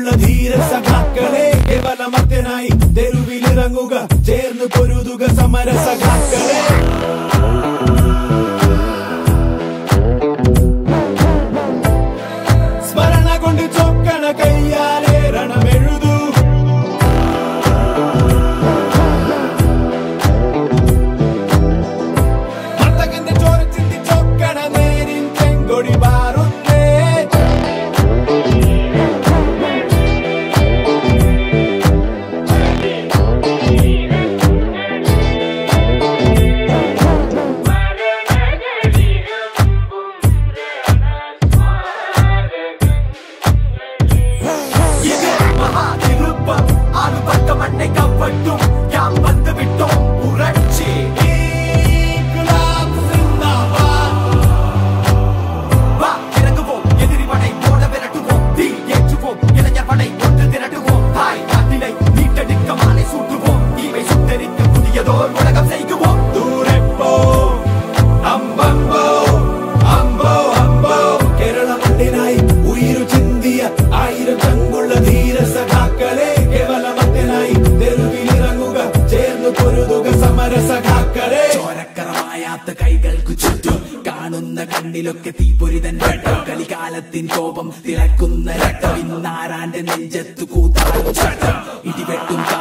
ധീര സഖാക്കളെ കേവലമർത്യനായി തെരുവിലിറങ്ങുക ചേർന്ന് പൊരുതുക സമര സഖാക്കളെ സ്മരണ കൊണ്ട് ചൊക്കണ കയ്യാലെ രണമെഴുതൂ നർത്തകന്റെ ചോര ചിന്തി ചൊക്കണ നേരിൻ ചെങ്കൊടി പാറുന്നേ ഇത് മഹാതിരുപ്പം ആളുപക്ക മണ്ണെ കവട്ടും ഞാൻ വന്ന് വിട്ടോം ഉറച്ചേ ഇൻക്ലാബ് സിന്ദാബാദ് വാ ഇറങ്ങുவோம் எதிரி படை போட விரட்டுவோம் தீ ஏற்றுவோம் இளைஞர் படை ஒன்று திரட்டுவோம் தாய் நாட்டினை மீட்டெடுக்க மாலை சூட்டுவோம் தீமை சுட்டரிக்க புதியதோர் உலகம் செய்குவோம் ദൂരെ പോ അമ്പമ്പോ അമ്പോ അമ്പോ കേരള മണ്ണിനായി ഉയിരു ചിന്തിയ ആയിരം ചങ്കുള്ള ധീര സഖാക്കളെ കേവലമത്യനായി തെരുവിലിറങ്ങുക ചേർന്ന് പൊരുതുക സമര സഖാക്കളെ ചോരക്കറമായാത്ത കൈകൾക്കു ചുറ്റും കാണുന്ന കണ്ണിലൊക്കെ തീപൊരിതൻ വെട്ടം കളികാലത്തിൻ കോപം തിളക്കുന്ന രക്തം ഇന്നാരാന്റെ നെഞ്ചത്തു കൂത്താടും ചട്ടം ഇടിവെട്ടും